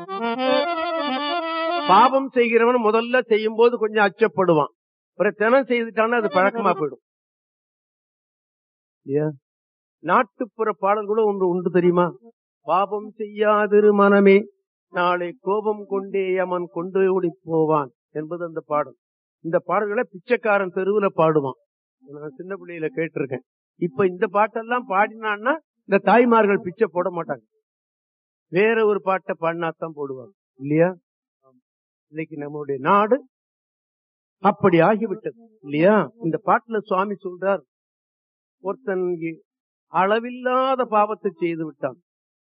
பாவம் செய்கிறவன் முதல்ல செய்யும் போது கொஞ்சம் அச்சப்படுவான் அப்புறம் தினம் செய்துட்டான்னா அது பழக்கமா போயிடும் இல்லையா? நாட்டுப்புற பாடல் கூட ஒன்று உண்டு தெரியுமா பாவம் செய்யாதிரு மனமே நாளை கோபம் கொண்டே யமன் கொண்டு ஓடி போவான் என்பது அந்த பாடல் இந்த பாடல்களை பிச்சைக்காரன் தெருவுல பாடுவான் நான் சின்ன பிள்ளையில கேட்டிருக்கேன் இப்ப இந்த பாட்டெல்லாம் பாடினான்னா இந்த தாய்மார்கள் பிச்சை போட மாட்டாங்க வேற ஒரு பாட்டை பாடினாத்தான் போடுவாங்க இல்லையா இன்னைக்கு நம்மளுடைய நாடு அப்படி ஆகிவிட்டது இல்லையா இந்த பாட்டுல சுவாமி சொல்றார் ஒருத்தன் இ- அளவில்லாத பாவத்தை செய்து விட்டான்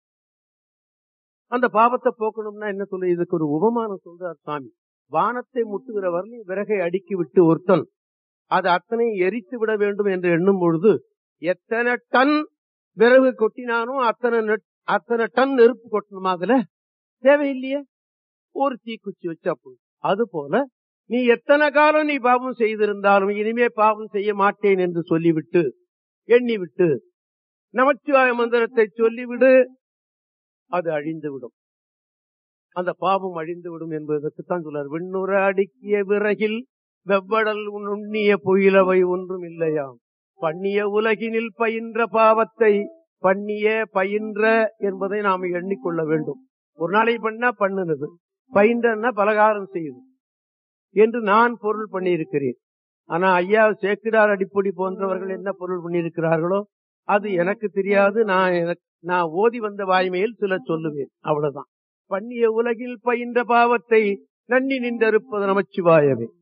அந்த பாவத்தை போக்கணும்னா என்ன சொல்ல இதுக்கு ஒரு உபமானம் சொல்றார் சுவாமி வானத்தை முட்டுகிற வரலையும் விறகை அடுக்கி விட்டு ஒருத்தன் அது அத்தனை எரித்து விட வேண்டும் என்று எண்ணும் பொழுது எத்தனை டன் விறகு கொட்டினானோ அத்தனை நெட்- அத்தனை டன் நெருப்பு கொட்டணுமா அதுல தேவையில்லையே ஒரு தீக்குச்சி வச்சா போதும் அது போல நீ எத்தனை காலம் நீ பாவம் செய்திருந்தாலும் இனிமே பாவம் செய்ய மாட்டேன் என்று சொல்லிவிட்டு எண்ணிவிட்டு நமச்சிவாய மந்திரத்தை சொல்லிவிடு அது அழிந்து விடும் அந்த பாவம் அழிந்து விடும் என்பதற்குத்தான் சொல்றார் விண்ணுற அடுக்கிய விறகில் வெவ்வடல் நுண்ணிய புயிலவை ஒன்றும் இல்லையாம் பண்ணிய உலகினில் பயின்ற பாவத்தை பண்ணிய பயின்ற என்பதை நாம் எண்ணிக்கொள்ள வேண்டும் ஒரு நாளைக்கு பண்ணா பண்ணுனது பயின்றன்னா பலகாரம் செய்யுது என்று நான் பொருள் பண்ணியிருக்கிறேன் ஆனா ஐயா சேக்கிடார் அடிப்பொடி போன்றவர்கள் என்ன பொருள் பண்ணியிருக்கிறார்களோ அது எனக்கு தெரியாது நான் எனக்கு- நான் ஓதி வந்த வாய்மையில் சில சொல்லுவேன் அவ்வளவுதான் பண்ணிய உலகில் பயின்ற பாவத்தை நன்னி நின்றறுப்பது நமச்சிவாயவே